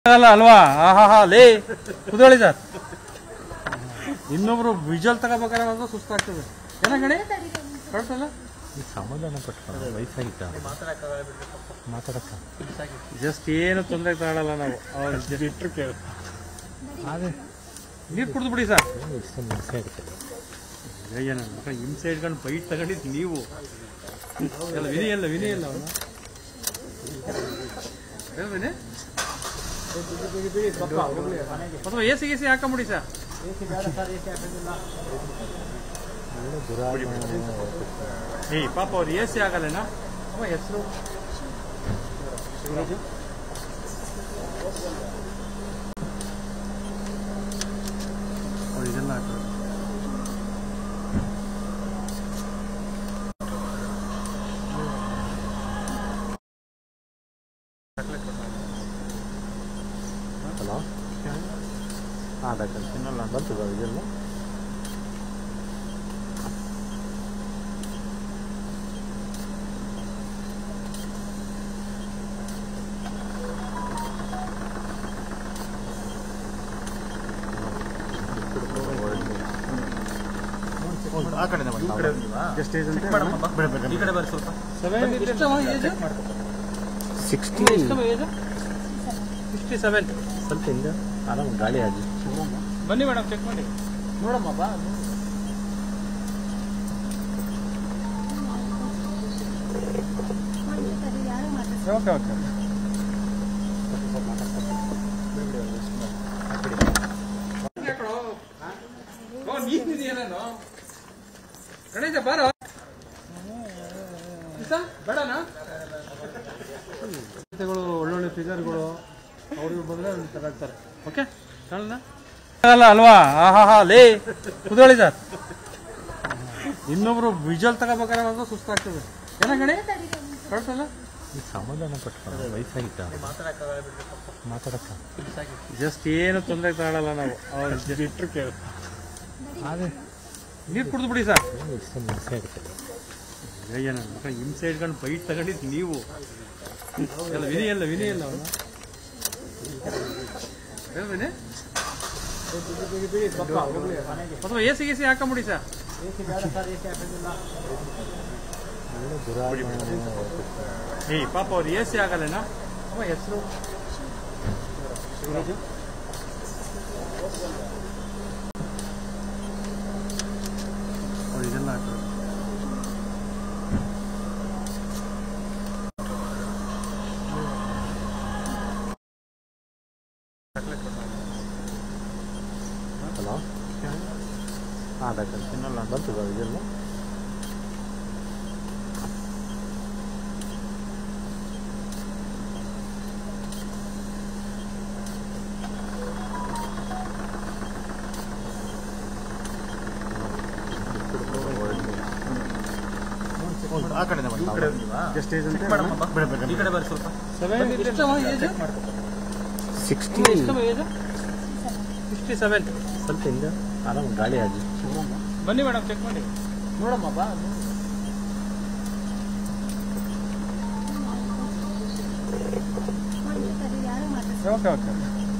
ಅಲ್ಲ ಅಲ್ವಾ ಆಹಾ ಹಾ ಲೇ ಕುದಳಿ ಸರ್ ಇನ್ನೊಬ್ರು ವಿಜಲ್ ತಗೋಬೇಕಾದ್ರೆ ಮಾತ್ರ ಸುಸ್ತಾಗ್ತದೆ ಏನ ಗಣಿ ಕಳ್ಸಲ್ಲ ಸಮಾಧಾನ ಪಟ್ಕೊಂಡು ವಯಸ್ಸಾಗಿತ್ತ ಮಾತಾಡಕ್ಕ ಜಸ್ಟ್ ಏನು ತೊಂದರೆ ತಗೊಳಲ್ಲ ನಾವು ಅವ್ರು just ಇಟ್ರು ಕೇಳು ಅದೇ ನೀರು ಕುಡಿದು ಬಿಡಿ ಸರ್ ಇಷ್ಟೊಂದು ಹಿಂಸೆ ಆಗುತ್ತೆ ಅಯ್ಯ ನನ್ನ ಮಕ್ಕಳು ಹಿಂಸೆ ಇಟ್ಕೊಂಡು ಬೈಟ್ ತಗೊಂಡಿದ್ದು ನೀವು ಎಲ್ಲ ವಿನಿ ಎಲ್ಲ ವಿನಿ ಎಲ್ಲ ಅವನು ಹೇಳು ವಿನಿ ಅಥವಾ ಎ ಸಿ ಗಿ ಸಿ ಹಾಕೊಂಬಿಡಿ ಸರ್ ಒಳ್ಳೆ ದುರಾಗ ಏಯ್ ಪಾಪ ಅವ್ರು ಎ ಸಿ ಆಗಲ್ಲೇನಾ ಅವ ಹೆಸರು ಇದೆಲ್ಲ ಹಾಕು. ಹಲೋ ಹಾಂ ಡಾಕ್ಟರ್ ತಿನ್ನಲ್ಲ ಬಂತು ಇದೆಲ್ಲ ಆ ಕಡೆನೇ ಬನ್ನಿ. ಎಷ್ಟು ಏಜ್ ಅಂತ ಈ ಕಡೆ ಬರ್ರಿ ಸ್ವಲ್ಪ ಸೆವೆನ್ ಎಷ್ಟಮ್ಮ ಏಜ್ ಸಿಕ್ಸ್ಟಿ ಎಷ್ಟಮ್ಮ ಏಜ್ ಸಿಕ್ಸ್ಟಿ ಸೆವೆನ್ ಸ್ವಲ್ಪ ಹಿಂದೆ ಆರಾಮ ಗಾಳಿ ಆಗಿ ಬನ್ನಿ ಮೇಡಮ್ ಚೆಕ್ ಮಾಡಿ ನೋಡಮ್ಮ ಬಾ ಓಕೆ ಓಕೆ ಗಣೇಶ ಬಾರೋ ಬೇಡನಾ ಒಳ್ಳೊಳ್ಳೆ ಫಿಗರ್ಗಳು ಅವ್ರಿಗೆ ಬಂದ್ರೆ ತಗೊಳ್ತಾರೆ ಓಕೆ ಕಾಣಲ್ಲ ಅಲ್ಲ ಅಲ್ವಾ ಆಹಾ ಹಾ ಲೇ ಕುದಳಿ ಸರ್ ಇನ್ನೊಬ್ರು ವಿಜಲ್ ತಗೋಬೇಕಾದ್ರೆ ಮಾತ್ರ ಸುಸ್ತಾಗ್ತದೆ ಏನ ಗಣಿ ಕಳ್ಸಲ್ಲ ಸಮಾಧಾನ ಪಟ್ಕೊಂಡು ವಯಸ್ಸಾಗಿತ್ತ ಮಾತಾಡಕ್ಕ ಜಸ್ಟ್ ಏನು ತೊಂದರೆ ತಗೊಳಲ್ಲ ನಾವು ಅವ್ರು just ಇಟ್ರು ಕೇಳು ಅದೇ ನೀರು ಕುಡಿದು ಬಿಡಿ ಸರ್ ಇಷ್ಟೊಂದು ಹಿಂಸೆ ಆಗುತ್ತೆ ಅಯ್ಯ ನನ್ನ ಮಕ್ಕಳು ಹಿಂಸೆ ಇಟ್ಕೊಂಡು ಬೈಟ್ ತಗೊಂಡಿದ್ದು ನೀವು ಎಲ್ಲ ವಿನಿ ಎಲ್ಲ ವಿನಿ ಎಲ್ಲ ಅವನು ಹೇಳು ವಿನಿ ಅಥವಾ ಎ ಸಿ ಗಿ ಸಿ ಹಾಕೊಂಬಿಡಿ ಸರ್ ಒಳ್ಳೆ ದುರಾಗ ಏಯ್ ಪಾಪ ಅವ್ರು ಎ ಸಿ ಆಗಲ್ಲೇನಾ ಅವ ಹೆಸರು ಇದೆಲ್ಲ ಹಾಕು. ಹಲೋ ಹಾಂ ಡಾಕ್ಟರ್ ತಿನ್ನಲ್ಲ ಬಂತು ಇದೆಲ್ಲ ಆ ಕಡೆನೇ ಬನ್ನಿ. ಎಷ್ಟು ಏಜ್ ಅಂತ ಈ ಕಡೆ ಬರ್ರಿ ಸ್ವಲ್ಪ ಸೆವೆನ್ ಎಷ್ಟಮ್ಮ ಏಜ್ ಸಿಕ್ಸ್ಟಿ ಎಷ್ಟಮ್ಮ ಏಜ್ ಸಿಕ್ಸ್ಟಿ ಸೆವೆನ್ ಸ್ವಲ್ಪ ಹಿಂದೆ ಆರಾಮ ಗಾಳಿ ಆಗಿ ಬನ್ನಿ ಮೇಡಮ್ ಚೆಕ್ ಮಾಡಿ ನೋಡಮ್ಮ ಬಾ ಓಕೆ ಓಕೆ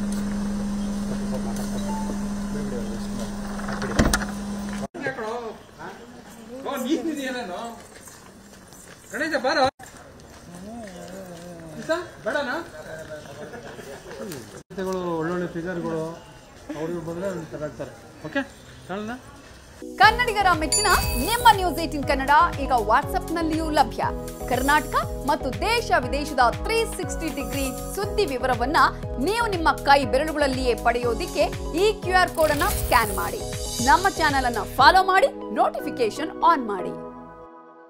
ಗಣೇಶ ಬಾರೋ ಬೇಡನಾ ಒಳ್ಳೊಳ್ಳೆ ಫಿಗರ್ಗಳು ಅವ್ರಿಗೆ ಬಂದ್ರೆ ತಗೊಳ್ತಾರೆ ಓಕೆ ಕಾಣಲ್ಲ ಕನ್ನಡಿಗರ ಮೆಚ್ಚಿನ ನಿಮ್ಮ ನ್ಯೂಸ್ ಏಟಿನ್ ಕನ್ನಡ ಈಗ ವಾಟ್ಸ್ಆಪ್ನಲ್ಲಿಯೂ ಲಭ್ಯ ಕರ್ನಾಟಕ ಮತ್ತು ದೇಶ ವಿದೇಶದ ತ್ರೀ ಸಿಕ್ಸ್ಟಿ ಡಿಗ್ರಿ ಸುದ್ದಿ ವಿವರವನ್ನ ನೀವು ನಿಮ್ಮ ಕೈ ಬೆರಳುಗಳಲ್ಲಿಯೇ ಪಡೆಯೋದಿಕ್ಕೆ ಈ ಕ್ಯೂ ಆರ್ ಕೋಡ್ ಅನ್ನ ಸ್ಕ್ಯಾನ್ ಮಾಡಿ ನಮ್ಮ ಚಾನೆಲ್ ಅನ್ನ ಫಾಲೋ ಮಾಡಿ ನೋಟಿಫಿಕೇಶನ್ ಆನ್ ಮಾಡಿ